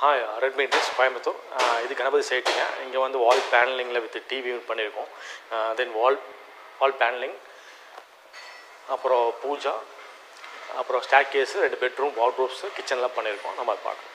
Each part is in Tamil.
ஹாய் ரெட்மி இன்ட்ரெஸ்ட் கோயம்புத்தூர் ஆஹ் இது கணபதி சைட்டுங்க இங்கே வந்து வால் பேனலிங்கில் வித் டிவி பண்ணியிருக்கோம் தென் வால் வால் பேனலிங் அப்புறம் பூஜா அப்புறம் ஸ்டாக் கேஸு ரெண்டு பெட்ரூம் வார்ட்ரோப்ஸு கிச்சன்லாம் பண்ணியிருக்கோம் நம்ம அதை பார்க்கலாம்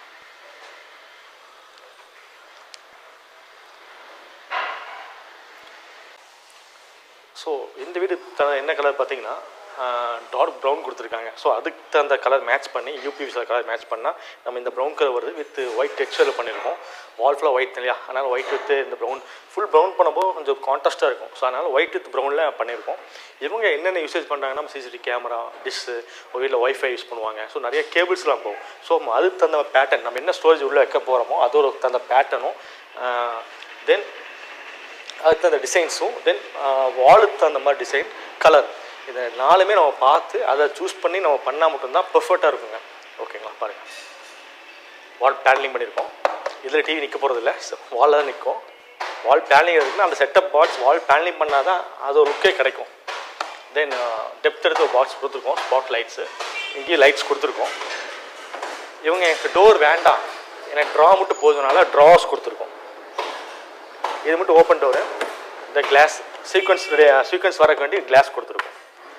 ஸோ இந்த வீடு த என்ன கலர் பார்த்தீங்கன்னா டார்க் ப்ரௌன் கொடுத்துருக்காங்க ஸோ அதுக்கு தகுந்த கலர் மேட்ச் பண்ணி யூபிவிசி கலர் மேட்ச் பண்ணால் நம்ம இந்த ப்ரௌன் கலர் வருது வித் ஒயிட் டெக்ஸ்டரில் பண்ணியிருக்கோம் வால் ஃபுல்லாக ஒயிட் இல்லையா அதனால் ஒயிட் வித் இந்த ப்ரௌன் ஃபுல் ப்ரௌன் பண்ணும்போது கொஞ்சம் கான்ட்ராஸ்ட்டாக இருக்கும் ஸோ அதனால் ஒயிட் வித் ப்ரௌனில் பண்ணியிருக்கோம் இவங்க என்னென்ன யூசேஜ் பண்ணுறாங்கன்னா சிசிடிவி கேமரா டிஷ்ஷு ஒரு வீட்டில் ஒய்ஃபை யூஸ் பண்ணுவாங்க ஸோ நிறைய கேபிள்ஸ்லாம் போகும் ஸோ அதுக்கு தகுந்த பேட்டர்ன் நம்ம என்ன ஸ்டோரேஜ் உள்ளே வைக்க போகிறோமோ அதோட தகுந்த பேட்டர்னும் தென் அதுக்கு தகுந்த டிசைன்ஸும் தென் வாலுக்கு தகுந்த மாதிரி டிசைன் கலர் இதை நாலுமே நம்ம பார்த்து அதை சூஸ் பண்ணி நம்ம பண்ணால் மட்டும்தான் பெர்ஃபெக்டாக இருக்குங்க ஓகேங்களா பாருங்கள் வால் பேனலிங் பண்ணியிருக்கோம் இதில் டிவி நிற்க போகிறது இல்லை வாலில் தான் நிற்கும் வால் பேனலிங் இருக்குன்னா அந்த செட்டப் பாக்ஸ் வால் பேனலிங் பண்ணால் தான் அது ஒரு லுக்கே கிடைக்கும் தென் டெப்த் எடுத்து ஒரு பாக்ஸ் கொடுத்துருக்கோம் ஸ்பாட் லைட்ஸு இங்கேயும் லைட்ஸ் கொடுத்துருக்கோம் இவங்க எனக்கு டோர் வேண்டாம் எனக்கு ட்ரா மட்டும் போதுனால ட்ராஸ் கொடுத்துருக்கோம் இது மட்டும் ஓப்பன் டோரு இந்த கிளாஸ் சீக்வன்ஸ் சீக்வன்ஸ் வரக்கு வேண்டி கிளாஸ் கொடுத்துருக்கோம்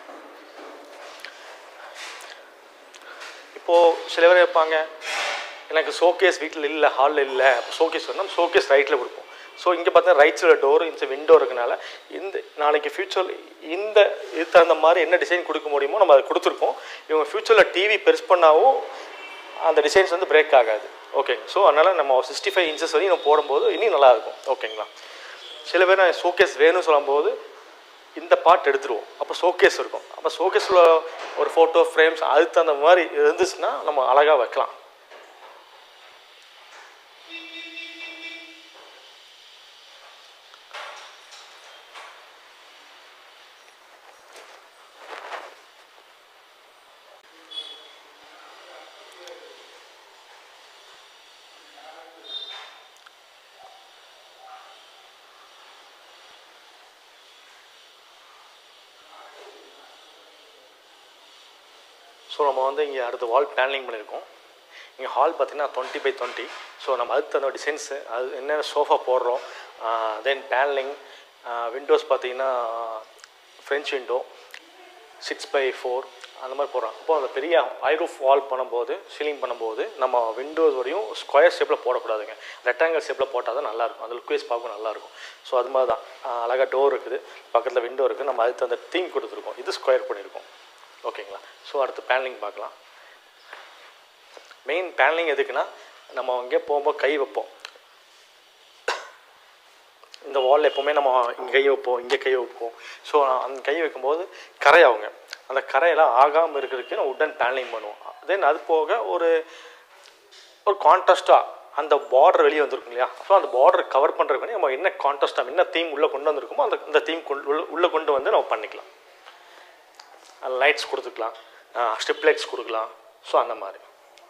இப்போது சில பேர் வைப்பாங்க எனக்கு ஷோகேஸ் வீட்டில் இல்லை ஹாலில் இல்லை அப்போ ஷோகேஸ் வேணும் ஷோகேஸ் ரைட்டில் கொடுப்போம் ஸோ இங்கே பார்த்தா ரைட் சைடில் டோர் இந்த விண்டோ இருக்கனால இந்த நாளைக்கு ஃப்யூச்சரில் இந்த இது தகுந்த மாதிரி என்ன டிசைன் கொடுக்க முடியுமோ நம்ம அதை கொடுத்துருக்கோம் இவங்க ஃப்யூச்சரில் டிவி பெருசு பண்ணாவும் அந்த டிசைன்ஸ் வந்து பிரேக் ஆகாது ஓகேங்க ஸோ அதனால் நம்ம சிக்ஸ்டி ஃபைவ் இன்ச்சஸ் வரையும் நம்ம போடும்போது இன்னும் நல்லாயிருக்கும் ஓகேங்களா சில பேர் நான் ஷோகேஸ் வேணும்னு சொல்லும்போது இந்த பார்ட் எடுத்துருவோம் அப்போ ஷோகேஸ் இருக்கும் அப்போ ஷோகேஸில் ஒரு ஃபோட்டோ ஃப்ரேம்ஸ் அதுக்கு தகுந்த மாதிரி இருந்துச்சுன்னா நம்ம அழகாக வைக்கலாம் ஸோ நம்ம வந்து இங்கே அடுத்த வால் பேனலிங் பண்ணியிருக்கோம் இங்கே ஹால் பார்த்தீங்கன்னா டுவெண்ட்டி பை டுவெண்ட்டி ஸோ நம்ம அதுக்கு தகுந்த டிசைன்ஸு அது என்னென்ன சோஃபா போடுறோம் தென் பேனலிங் விண்டோஸ் பார்த்தீங்கன்னா French window six by four அந்த மாதிரி போடுறோம் அப்போ அந்த பெரிய ஐரூஃப் வால் பண்ணும்போது சீலிங் பண்ணும்போது நம்ம விண்டோஸ் வரையும் ஸ்கொயர் ஷேப்பில் போடக்கூடாதுங்க ரெக்டாங்கல் ஷேப்பில் போட்டால் தான் நல்லாயிருக்கும் அந்த லுக்வேஸ் பார்க்க நல்லாயிருக்கும் ஸோ அது மாதிரி தான் அழகாக டோர் இருக்குது பக்கத்தில் விண்டோ இருக்குது நம்ம அதுக்கு அந்த தீம் கொடுத்துருக்கோம் இது ஸ்கொயர் பண்ணியிருக்கோம் ஓகேங்களா ஸோ அடுத்து பேனலிங் பார்க்கலாம் மெயின் பேனலிங் எதுக்குன்னா நம்ம அங்கே போகும்போது கை வைப்போம் இந்த வாலில் எப்போவுமே நம்ம இங்கே கை வைப்போம் இங்கே கை வைப்போம் ஸோ அந்த கை வைக்கும்போது கரையாகுங்க அந்த கரையெல்லாம் ஆகாமல் இருக்கிறதுக்கு நம்ம உடன் பேனலிங் பண்ணுவோம் தென் அது போக ஒரு ஒரு கான்ட்ராஸ்ட்டாக அந்த பார்டர் வெளியே வந்திருக்கும் இல்லையா ஸோ அந்த பார்டர் கவர் பண்ணுறதுக்கு நம்ம என்ன கான்ட்ராஸ்ட்டாக என்ன தீம் உள்ளே கொண்டு வந்திருக்கோமோ அந்த அந்த தீம் கொண்டு உள்ள உள்ளே கொண்டு வந்து நம்ம பண்ணிக்கலாம் லைட்ஸ் கொடுத்துக்கலாம் ஸ்ட்ரிப் லைட்ஸ் கொடுக்கலாம் ஸோ அந்த மாதிரி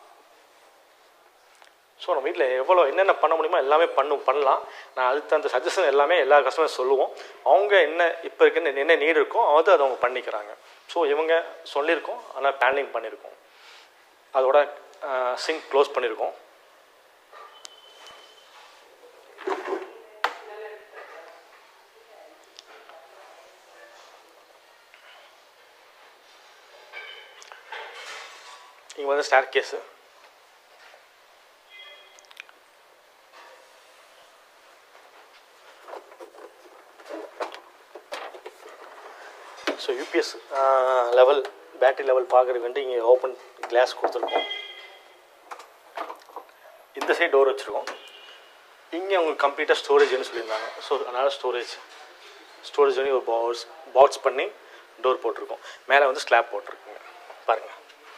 ஸோ நம்ம வீட்டில் எவ்வளோ என்னென்ன பண்ண முடியுமோ எல்லாமே பண்ணும் பண்ணலாம் நான் அதுக்கு அந்த சஜஷன் எல்லாமே எல்லா கஸ்டமர்ஸ் சொல்லுவோம் அவங்க என்ன இப்போ இருக்குன்னு என்ன நீடு இருக்கோ அது அதை அவங்க பண்ணிக்கிறாங்க ஸோ இவங்க சொல்லியிருக்கோம் ஆனால் பேனலிங் பண்ணியிருக்கோம் அதோட சிங்க் க்ளோஸ் பண்ணியிருக்கோம் இங்கே வந்து staircase so UPS level battery level பார்க்குறதுக்கு வந்து இங்கே ஓப்பன் கிளாஸ் கொடுத்துருக்கோம் இந்த சைடு டோர் வச்சுருக்கோம் இங்கே உங்களுக்கு கம்ப்ளீட்டாக ஸ்டோரேஜ்னு சொல்லியிருந்தாங்க ஸோ அதனால் ஸ்டோரேஜ் ஸ்டோரேஜ் பண்ணி ஒரு பாக்ஸ் பாக்ஸ் பண்ணி டோர் போட்டிருக்கோம் மேலே வந்து ஸ்லாப் போட்டிருக்குங்க பாருங்கள்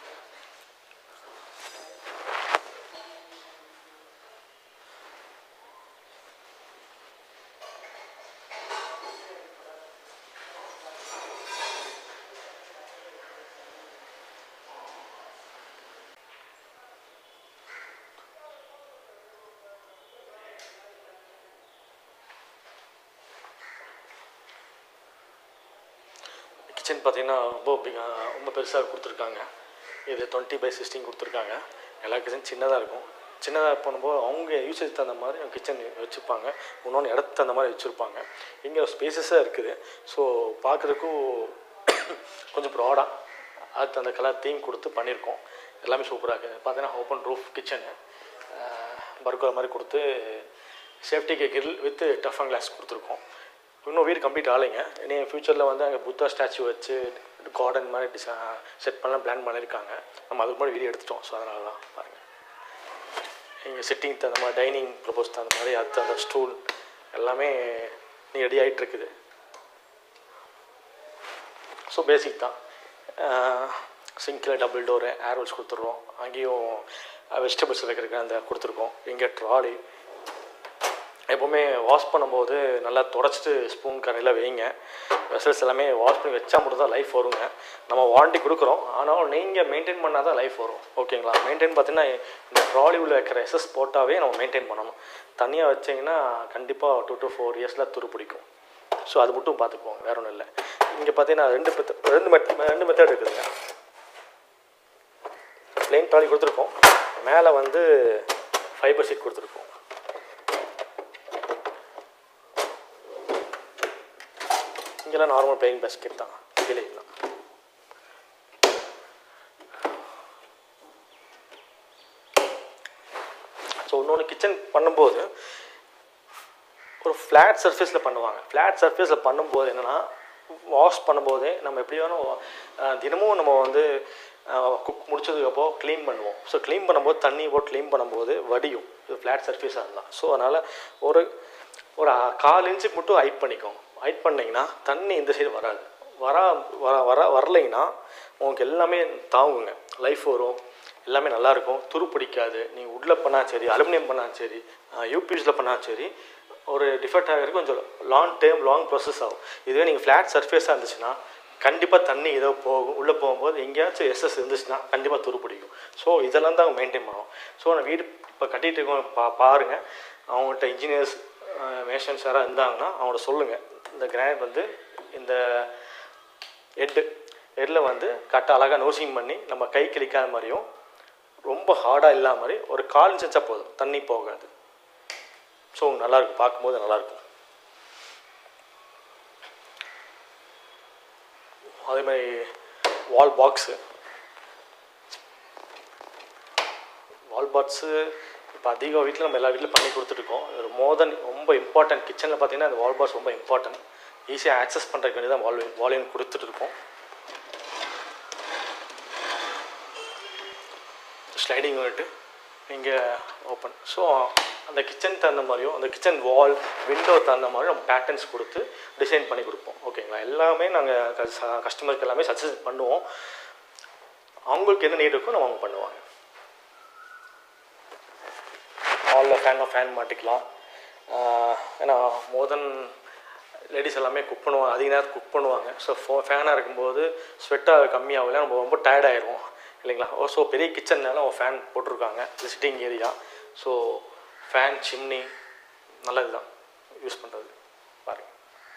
கிச்சன் பார்த்தீங்கன்னா ரொம்ப big- ரொம்ப பெருசாக கொடுத்துருக்காங்க இது டுவெண்ட்டி பை சிக்ஸ்டீன் கொடுத்துருக்காங்க எல்லா கிச்சன் சின்னதாக இருக்கும் சின்னதாக பண்ணும்போது அவங்க யூசேஜ் தகுந்த மாதிரி கிச்சன் வச்சுருப்பாங்க இன்னொன்று இடத்துக்கு தகுந்த மாதிரி வச்சுருப்பாங்க இங்கே ஸ்பேசஸாக இருக்குது ஸோ பார்க்குறதுக்கும் கொஞ்சம் ப்ராடாக அதுக்கு அந்த கலர் தீம் கொடுத்து பண்ணியிருக்கோம் எல்லாமே சூப்பராக இருக்குது பார்த்தீங்கன்னா ஓப்பன் ரூஃப் கிச்சனு பர்கர் மாதிரி கொடுத்து சேஃப்டிக்கு grill with tough and glass கொடுத்துருக்கோம் இன்னும் வீடு கம்ப்ளீட் ஆகலைங்க இனி ஃப்யூச்சரில் வந்து அங்கே புத்தா ஸ்டாச்சு வச்சு கார்டன் மாதிரி டிசை செட் பண்ணலாம் பிளான் பண்ணியிருக்காங்க நம்ம அதுக்கு முன்னாடி வீடியோ எடுத்துட்டோம் ஸோ அதனால தான் பாருங்கள் இங்கே சிட்டிங் தகுந்த மாதிரி டைனிங் ப்ரப்போஸ் தகுந்த மாதிரி அது அந்த ஸ்டூல் எல்லாமே நீ ரெடி ஆகிட்டு இருக்குது ஸோ பேசிக் தான் சிங்கில் டபுள் டோரு ஏர்வல்ஸ் கொடுத்துட்றோம் அங்கேயும் வெஜிடபிள்ஸ் வைக்கிறதுக்கு அந்த கொடுத்துருக்கோம் இங்கே ட்ராலி எப்போவுமே வாஷ் பண்ணும்போது நல்லா தொடச்சிட்டு ஸ்பூன் கரையில் வைங்க வெசல்ஸ் எல்லாமே வாஷ் பண்ணி வச்சா மட்டும் தான் லைஃப் வருங்க நம்ம வாரண்டி கொடுக்குறோம் ஆனால் நீங்கள் மெயின்டைன் பண்ணால் தான் லைஃப் வரும் ஓகேங்களா மெயின்டைன் பார்த்தீங்கன்னா இந்த ட்ராலி உள்ள வைக்கிற எஸ்எஸ் போட்டாவே நம்ம மெயின்டைன் பண்ணணும் தனியாக வச்சிங்கன்னா கண்டிப்பாக டூ டு ஃபோர் இயர்ஸில் துரு பிடிக்கும் ஸோ அது மட்டும் பார்த்துக்குவோங்க வேற ஒன்றும் இல்லை இங்கே பார்த்தீங்கன்னா ரெண்டு மெத்த ரெண்டு மெத் ரெண்டு மெத்தட் இருக்குதுங்க பிளெயின் ட்ராலி கொடுத்துருக்கோம் மேலே வந்து ஃபைபர் ஷீட் கொடுத்துருக்கோம் இங்கெல்லாம் நார்மல் பிளெயின் பேஸ்கெட் தான் கீழே தான் ஸோ இன்னொன்று கிச்சன் பண்ணும்போது ஒரு ஃப்ளாட் சர்ஃபேஸில் பண்ணுவாங்க ஃப்ளாட் சர்ஃபேஸில் பண்ணும்போது என்னென்னா வாஷ் பண்ணும்போதே நம்ம எப்படி வேணும் அஹ், தினமும் நம்ம வந்து குக் முடிச்சதுக்கப்போ க்ளீன் பண்ணுவோம் ஸோ க்ளீன் பண்ணும்போது தண்ணி போட்டு க்ளீன் பண்ணும்போது வடியும் இது ஃப்ளாட் சர்ஃபேஸாக இருந்தால் ஸோ அதனால் ஒரு ஒரு அ- கால் இன்ச்சுக்கு மட்டும் ஹைட் பண்ணிக்கோங்க ஹைட் பண்ணிங்கன்னா தண்ணி இந்த சைடு வராது வரா வர வர வரலைன்னா உங்களுக்கு எல்லாமே தாங்குங்க லைஃப் வரும் எல்லாமே நல்லாயிருக்கும் துரு பிடிக்காது நீங்கள் உட்டில் பண்ணால் சரி அலுமினியம் பண்ணால் சரி யூபிஎஸில் பண்ணால் சரி ஒரு டிஃபெக்ட் ஆகிறதுக்கு கொஞ்சம் லாங் டேர்ம் லாங் ப்ராசஸ் ஆகும் இதுவே நீங்கள் ஃப்ளாட் சர்ஃபேஸாக இருந்துச்சுன்னா கண்டிப்பாக தண்ணி ஏதோ போகும் உள்ளே போகும்போது எங்கேயாச்சும் எஸ்எஸ் இருந்துச்சுன்னா கண்டிப்பாக துரு பிடிக்கும் ஸோ இதெல்லாம் தான் மெயின்டைன் பண்ணணும் ஸோ நான் வீடு இப்போ கட்டிகிட்டு இருக்கோம் பா பாருங்கள் அவங்கள்ட்ட இன்ஜினியர்ஸ் மேஷன்ஸ் யாராவது இருந்தாங்கன்னா அவங்கள்ட்ட சொல்லுங்கள் இந்த கிரானைட் வந்து இந்த ஹெட்டு ஹெட்டில் வந்து கரெக்டாக அழகாக நோசிங் பண்ணி நம்ம கை கிளிக்காத மாதிரியும் ரொம்ப ஹார்டாக இல்லாத மாதிரி ஒரு கால் இன்ச் வச்சா போதும் தண்ணி போகாது ஸோ நல்லாயிருக்கும் பார்க்கும்போது நல்லாயிருக்கும் அதே மாதிரி வால் பாக்ஸு வால் பாக்ஸு இப்போ அதிக வீட்டில் நம்ம எல்லா வீட்டிலும் பண்ணி கொடுத்துட்ருக்கோம் ஒரு மோர் தென் ரொம்ப இம்பார்ட்டன்ட் கிச்சனில் பார்த்தீங்கன்னா அந்த வால் பாக்ஸ் ரொம்ப இம்பார்ட்டன்ட் ஈஸியாக ஆக்சஸ் பண்ணுறதுக்கு வேண்டி தான் வால் வால்யூம் கொடுத்துட்டு இருக்கோம் ஸ்லைடிங் யூனிட்டு இங்கே ஓப்பன் ஸோ அந்த கிச்சன் தகுந்த மாதிரியும் அந்த கிச்சன் வால் விண்டோ தகுந்த மாதிரியும் நம்ம பேட்டர்ன்ஸ் கொடுத்து டிசைன் பண்ணி கொடுப்போம் ஓகேங்களா எல்லாமே நாங்கள் கஸ்டமருக்கு எல்லாமே சஜஸ்ட் பண்ணுவோம் அவங்களுக்கு என்ன நீட் இருக்கோ நம்ம அவங்க பண்ணுவாங்க ஹாலில் ஃபேன் ஃபேன் மாட்டிக்கலாம் ஆஹ் ஏன்னா மோர் தென் லேடிஸ் எல்லாமே குக் பண்ணுவாங்க அதிக நேரம் குக் பண்ணுவாங்க ஸோ ஃபோ ஃபேனாக இருக்கும்போது ஸ்வெட்டாக கம்மியாகல நம்ம ரொம்ப டயர்ட் ஆயிடுவோம் இல்லைங்களா ஓ ஸோ பெரிய கிச்சன்னால அவங்க ஃபேன் போட்டிருக்காங்க இது sitting area so fan chimney நல்லது தான் யூஸ் பண்ணுறது பாருங்கள்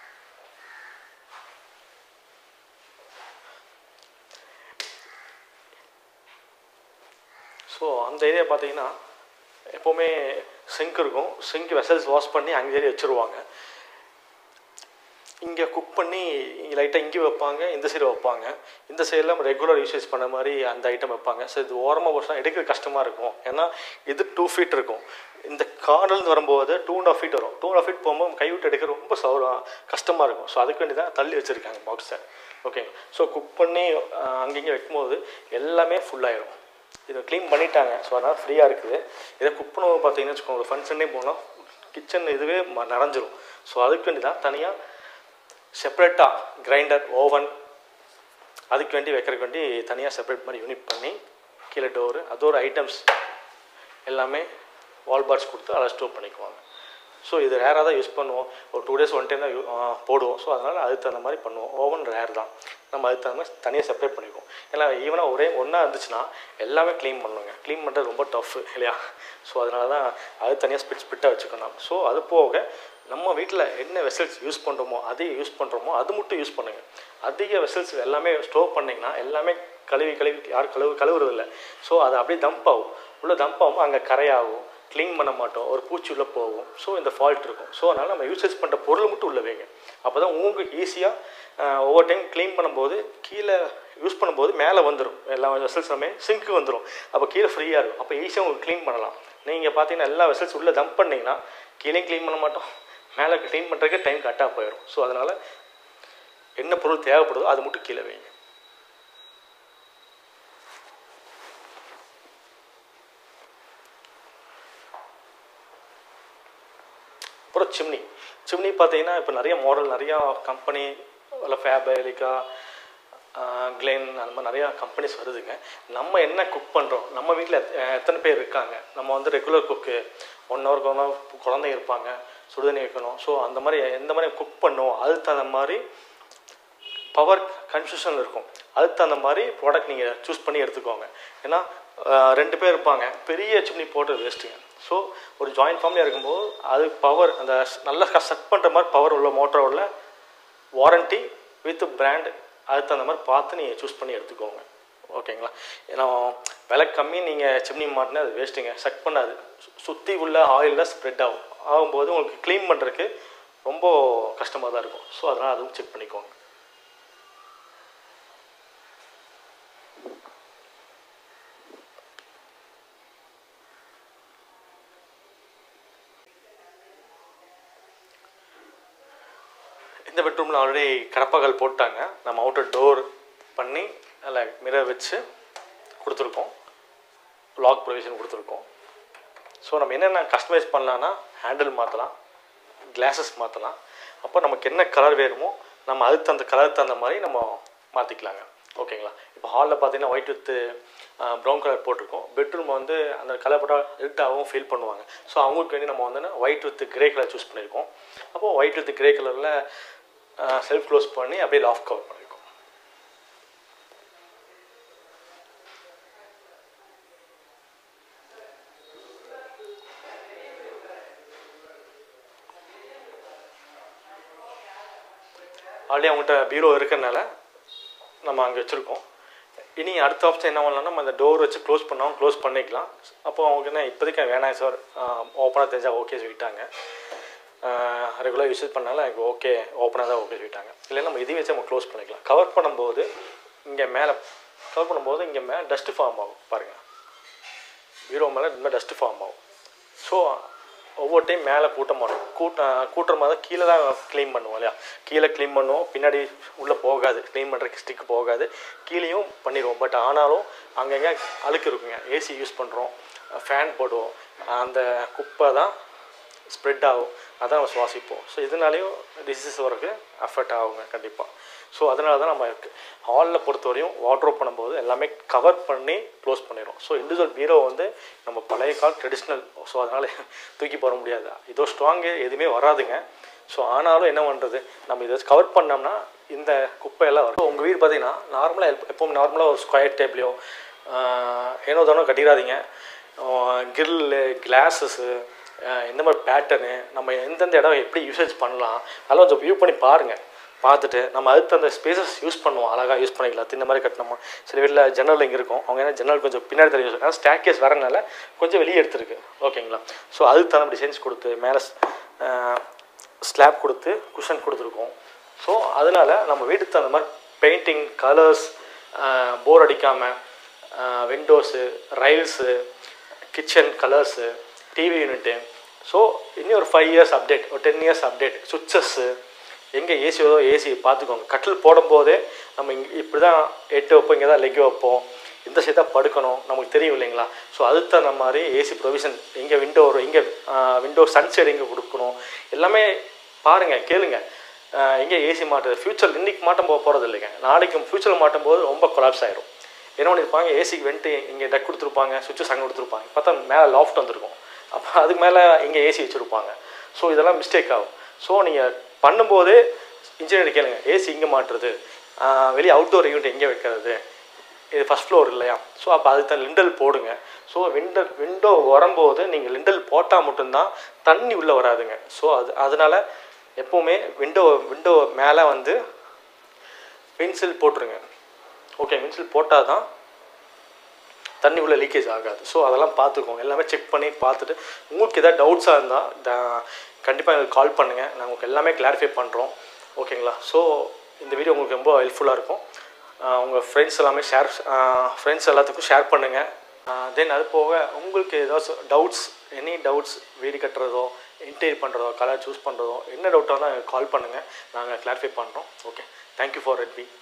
ஸோ அந்த ஏரியா பார்த்தீங்கன்னா எப்போவுமே சிங்க் இருக்கும் சிங்க் வெசல்ஸ் வாஷ் பண்ணி அங்கே ஏறி வச்சுருவாங்க இங்கே குக் பண்ணி இங்கே லைட்டாக இங்கே வைப்பாங்க இந்த சைடு வைப்பாங்க இந்த சைடில் நம்ம ரெகுலர் யூசேஜ் பண்ண மாதிரி அந்த ஐட்டம் வைப்பாங்க ஸோ இது ஓரமாக போச்சுன்னா எடுக்க கஷ்டமாக இருக்கும் ஏன்னா இது டூ ஃபீட் இருக்கும் இந்த கார்னர்லேருந்து வரும்போது டூ அண்ட் ஆஃப் ஃபீட் வரும் டூ அண்ட் ஆஃப் ஃபீட் போகும்போது கை விட்டு எடுக்க ரொம்ப சௌரம் கஷ்டமாக இருக்கும் ஸோ அதுக்கு வேண்டி தான் தள்ளி வச்சுருக்காங்க பாக்ஸை ஓகேங்க ஸோ குக் பண்ணி அஹ், அங்கங்கே வைக்கும்போது எல்லாமே ஃபுல்லாயிரும் இதை க்ளீன் பண்ணிட்டாங்க ஸோ அதனால் ஃப்ரீயாக இருக்குது இதை குக் பண்ணும்போது பார்த்தீங்கன்னு வச்சுக்கோங்க ஃபங்க்ஷனே போனால் கிச்சன் இதுவே ம- நிறைஞ்சிரும் ஸோ அதுக்கு வேண்டி தான் தனியாக செப்பரேட்டாக கிரைண்டர் ஓவன் அதுக்கு வேண்டி வைக்கிறதுக்கு வேண்டி தனியாக செப்பரேட் மாதிரி யூனிட் பண்ணி கீழே டோரு அது ஒரு ஐட்டம்ஸ் எல்லாமே வால் பார்ட்ஸ் கொடுத்து அதை ஸ்டோர் பண்ணிக்குவாங்க ஸோ இது ரேராக தான் யூஸ் பண்ணுவோம் ஒரு டூ டேஸ் ஒன் டைம் தான் யூ- ஆ, போடுவோம் ஸோ அதனால் அதுக்கு தகுந்த மாதிரி பண்ணுவோம் ஓவன் ரேர் தான் நம்ம அதுக்கு தகுந்த மாதிரி தனியாக செப்பரேட் பண்ணிக்குவோம் ஏன்னா ஈவனாக ஒரே ஒன்றா இருந்துச்சுன்னா எல்லாமே க்ளீன் பண்ணுங்க க்ளீன் பண்ணுறது ரொம்ப டஃப் இல்லையா ஸோ அதனால தான் அது தனியாக ஸ்பிட் ஸ்பிட்டாக வச்சுக்கணும் ஸோ அது போக நம்ம வீட்டில் என்ன வெசல்ஸ் யூஸ் பண்ணுறோமோ அதே யூஸ் பண்ணுறோமோ அது மட்டும் யூஸ் பண்ணுங்கள் அதிக வெசல்ஸ் எல்லாமே ஸ்டோர் பண்ணிங்கன்னா எல்லாமே கழுவி கழுவி யாரும் கழுவு கழுவுறதில்ல ஸோ அது அப்படியே டம்ப் ஆகும் உள்ளே டம்ப் ஆகும் அங்கே கரையாகும் க்ளீன் பண்ண மாட்டோம் ஒரு பூச்சி உள்ளே போகும் ஸோ இந்த ஃபால்ட் இருக்கும் ஸோ அதனால் நம்ம யூசேஜ் பண்ணுற பொருள் மட்டும் உள்ள வைங்க அப்போ தான் உங்களுக்கு ஈஸியாக ஒவ்வொரு டைம் க்ளீன் பண்ணும்போது கீழே யூஸ் பண்ணும்போது மேலே வந்துடும் எல்லா வெசல்ஸ் எல்லாமே சிங்க்கு வந்துடும் அப்போ கீழே ஃப்ரீயாக இருக்கும் அப்போ ஈஸியாக உங்களுக்கு க்ளீன் பண்ணலாம் நீங்கள் பார்த்தீங்கன்னா எல்லா வெசல்ஸ் உள்ளே டம்ப் பண்ணிங்கன்னா கீழே க்ளீன் பண்ண மாட்டோம் மேலே க்ளீன் பண்ணுறதுக்கு டைம் கரெக்டாக போயிடும் ஸோ அதனால் என்ன பொருள் தேவைப்படுதோ அது மட்டும் கீழே வைங்க அப்புறம் சிம்னி சிம்னி பார்த்தீங்கன்னா இப்போ நிறைய மாடல் நிறையா கம்பெனி இல்லை ஃபேபரிக்கா கிளென் அந்த மாதிரி நிறையா கம்பெனிஸ் வருதுங்க நம்ம என்ன குக் பண்ணுறோம் நம்ம வீட்டில் எத்தனை பேர் இருக்காங்க நம்ம வந்து ரெகுலர் குக்கு ஒன் ஹவருக்கு ஒன் ஹவர் குழந்தைங்க இருப்பாங்க சுடுதண்ணி வைக்கணும் ஸோ அந்த மாதிரி எந்த மாதிரி குக் பண்ணுவோம் அதுக்கு தகுந்த மாதிரி பவர் கன்ஃபியூஷன் இருக்கும் அதுக்கு தகுந்த மாதிரி ப்ராடக்ட் நீங்கள் சூஸ் பண்ணி எடுத்துக்கோங்க ஏன்னா அஹ், ரெண்டு பேர் இருப்பாங்க பெரிய சிம்னி போட்டு வேஸ்ட்டுங்க ஸோ ஒரு ஜாயிண்ட் ஃபேமிலியாக இருக்கும்போது அது பவர் அந்த நல்லா செட் பண்ணுற மாதிரி பவர் உள்ள மோட்டர் உள்ள வாரண்ட்டி வித் பிராண்ட் அதுக்கு தகுந்த மாதிரி பார்த்து நீங்கள் சூஸ் பண்ணி எடுத்துக்கோங்க ஓகேங்களா ஏன்னா விலை கம்மி நீங்கள் சிம்னி மாட்டினா அது வேஸ்ட்டுங்க செக் பண்ணாது சுற்றி உள்ள ஆயிலில் ஸ்ப்ரெட் ஆகும் ஆகும்போது உங்களுக்கு க்ளீன் பண்ணுறதுக்கு ரொம்ப கஷ்டமாக தான் இருக்கும் ஸோ அதனால் அதுவும் செக் பண்ணிக்கோங்க இந்த பெட்ரூமில் ஆல்ரெடி கடப்பாக்கல் போட்டாங்க நம்ம அவுட்டர் டோர் பண்ணி அதில் மிரர் வச்சு கொடுத்துருக்கோம் லாக் ப்ரொவிஷன் கொடுத்துருக்கோம் ஸோ நம்ம என்னென்ன கஸ்டமைஸ் பண்ணலான்னா ஹேண்டில் மாற்றலாம் கிளாஸஸ் மாற்றலாம் அப்போ நமக்கு என்ன கலர் வேணுமோ நம்ம அதுக்கு தகுந்த கலர் தகுந்த மாதிரி நம்ம மாற்றிக்கலாங்க ஓகேங்களா இப்போ ஹாலில் பார்த்தீங்கன்னா ஒயிட் வித்து ப்ரௌன் கலர் போட்டிருக்கோம் பெட்ரூம் வந்து அந்த கலர் போட்டால் இருட்டாகவும் ஃபீல் பண்ணுவாங்க ஸோ அவங்களுக்கு வேண்டி நம்ம வந்து white with grey colour choose பண்ணியிருக்கோம் அப்போது ஒயிட் வித் கிரே கலரில் செல்ஃப் க்ளோஸ் பண்ணி அப்படியே லாஃப் கவர் பண்ணியிருக்கோம் ஆல்ரெடி அவங்ககிட்ட பீரோ இருக்கிறனால நம்ம அங்கே வச்சுருக்கோம் இனி அடுத்த ஆப்ஷன் என்ன பண்ணலாம்னா நம்ம அந்த டோர் வச்சு க்ளோஸ் பண்ணாலும் க்ளோஸ் பண்ணிக்கலாம் அப்போ அவங்க என்ன இப்போதைக்கு வேணாம் சார் ஓப்பனாக தெரிஞ்சால் ஓகே சொல்லிட்டாங்க ரெகுலர் யூஸ் பண்ணாலும் எனக்கு ஓகே ஓப்பனாக தான் ஓகே சொல்லிட்டாங்க இல்லை நம்ம இதையும் வச்சு நம்ம க்ளோஸ் பண்ணிக்கலாம் கவர் பண்ணும்போது இங்கே மேலே கவர் பண்ணும்போது இங்கே மேலே டஸ்ட்டு ஃபார்ம் ஆகும் பாருங்கள் பீரோ மேலே இந்த மாதிரி டஸ்ட்டு ஃபார்ம் ஆகும் ஸோ ஒவ்வொரு டைம் மேலே கூட்ட மாட்டோம் கூட்ட கூட்டுற மாதிரி தான் கீழே தான் க்ளீன் பண்ணுவோம் இல்லையா கீழே க்ளீன் பண்ணுவோம் பின்னாடி உள்ளே போகாது க்ளீன் பண்ணுறதுக்கு ஸ்டிக் போகாது கீழேயும் பண்ணிடுவோம் பட் ஆனாலும் அங்கங்கே அழுக்கு இருக்குங்க ஏசி யூஸ் பண்ணுறோம் ஃபேன் போடுவோம் அந்த குப்பை தான் ஸ்ப்ரெட் ஆகும் அதான் நம்ம சுவாசிப்போம் ஸோ இதனாலேயும் டிசீஸ் வரக்கு அஃபெக்ட் ஆகுங்க கண்டிப்பாக ஸோ அதனால தான் நம்ம ஹாலில் பொறுத்தவரையும் வாட்ரோப் பண்ணும்போது எல்லாமே கவர் பண்ணி க்ளோஸ் பண்ணிடும் ஸோ இண்டிவிஜுவல் பீரோ வந்து நம்ம பழைய கால் ட்ரெடிஷ்னல் ஸோ அதனால் தூக்கி போட முடியாது இதோ ஸ்ட்ராங்கு எதுவுமே வராதுங்க ஸோ ஆனாலும் என்ன பண்ணுறது நம்ம இதை கவர் பண்ணோம்னா இந்த குப்பையெல்லாம் வரும் உங்கள் வீடு பார்த்தீங்கன்னா நார்மலாக எப்பவும் நார்மலாக ஒரு ஸ்கொயர் டேப்லையோ ஏனோ தானோ கட்டிடாதீங்க கிரில்லு கிளாஸஸ்ஸு இந்த மாதிரி பேட்டர்னு நம்ம எந்தெந்த இடம் எப்படி யூசேஜ் பண்ணலாம் அதெல்லாம் கொஞ்சம் வியூ பண்ணி பாருங்கள் பார்த்துட்டு நம்ம அதுக்கு அந்த ஸ்பேசஸ் யூஸ் பண்ணுவோம் அழகாக யூஸ் பண்ணிக்கலாம் இந்த மாதிரி கட்டினோமா சில வீட்டில் ஜன்னல் இங்கே இருக்கும் அவங்க என்ன ஜன்னல் கொஞ்சம் பின்னாடி தெரியும் ஏன்னா ஸ்டாக் கேஸ் வரனால கொஞ்சம் வெளியே எடுத்துருக்கு ஓகேங்களா ஸோ அதுக்கு தகுந்த டிசைன்ஸ் கொடுத்து மேலே ஸ்லாப் கொடுத்து குஷன் கொடுத்துருக்கோம் ஸோ அதனால் நம்ம வீட்டுக்கு தகுந்த மாதிரி பெயிண்டிங் கலர்ஸ் போர் அடிக்காமல் windows rails kitchen colours TV unit so இன்னும் ஒரு ஃபைவ் இயர்ஸ் அப்டேட் ஒரு டென் இயர்ஸ் அப்டேட் சுவிச்சஸ்ஸு எங்கே ஏசி வருதோ ஏசி பார்த்துக்கோங்க கட்டில் போடும்போதே நம்ம இங்கே இப்படி தான் எட்டு வைப்போம் இங்கே தான் லெக் வைப்போம் இந்த சைடு தான் படுக்கணும் நமக்கு தெரியும் இல்லைங்களா ஸோ அதுக்கு தகுந்த மாதிரி ஏசி ப்ரொவிஷன் எங்கே விண்டோ வரும் எங்கே விண்டோ சன் சைடு எங்கே கொடுக்கணும் எல்லாமே பாருங்கள் கேளுங்க எங்கே ஏசி மாட்டுது ஃப்யூச்சர் இன்றைக்கி மாட்டம் போக போகிறது இல்லைங்க நாளைக்கு ஃப்யூச்சரில் மாட்டும் போது ரொம்ப கொலாப்ஸ் ஆயிரும் என்ன பண்ணியிருப்பாங்க ஏசிக்கு வென்ட்டு இங்கே டக் கொடுத்துருப்பாங்க சுவிட்சஸ் அங்கே கொடுத்துருப்பாங்க பார்த்தா மேலே லாஃப்ட் வந்திருக்கும் அப்போ அதுக்கு மேலே இங்கே ஏசி வச்சுருப்பாங்க ஸோ இதெல்லாம் மிஸ்டேக் ஆகும் ஸோ நீங்கள் பண்ணும்போது இன்ஜினியர் கேளுங்க ஏசி இங்கே மாட்டுறது வெளியே அவுட்டோர் யூனிட் எங்கே வைக்கிறது இது ஃபஸ்ட் ஃப்ளோர் இல்லையா ஸோ அப்போ அதுக்கு தான் லிண்டல் போடுங்க ஸோ விண்டல் விண்டோ வரும்போது நீங்கள் லிண்டல் போட்டால் மட்டும்தான் தண்ணி உள்ளே வராதுங்க ஸோ அது அதனால் எப்போவுமே விண்டோ விண்டோ மேலே வந்து பென்சில் போட்டுருங்க ஓகே பென்சில் போட்டால் தான் தண்ணி உள்ள லீக்கேஜ் ஆகாது ஸோ அதெல்லாம் பார்த்துக்கோங்க எல்லாமே செக் பண்ணி பார்த்துட்டு உங்களுக்கு எதாவது டவுட்ஸாக இருந்தால் கண்டிப்பாக எங்களுக்கு கால் பண்ணுங்கள் நாங்கள் உங்களுக்கு எல்லாமே கிளாரிஃபை பண்ணுறோம் ஓகேங்களா ஸோ இந்த வீடியோ உங்களுக்கு ரொம்ப ஹெல்ப்ஃபுல்லாக இருக்கும் உங்கள் ஃப்ரெண்ட்ஸ் எல்லாமே ஷேர் ஃப்ரெண்ட்ஸ் எல்லாத்துக்கும் ஷேர் பண்ணுங்கள் தென் அது போக உங்களுக்கு ஏதாச்சும் டவுட்ஸ் எனி டவுட்ஸ் வீடு கட்டுறதோ இன்டீரியர் பண்ணுறதோ கலர் சூஸ் பண்ணுறதோ என்ன டவுட்டாக இருந்தால் கால் பண்ணுங்கள் நாங்கள் கிளாரிஃபை பண்ணுறோம் ஓகே தேங்க்யூ ஃபார் ரெட்பி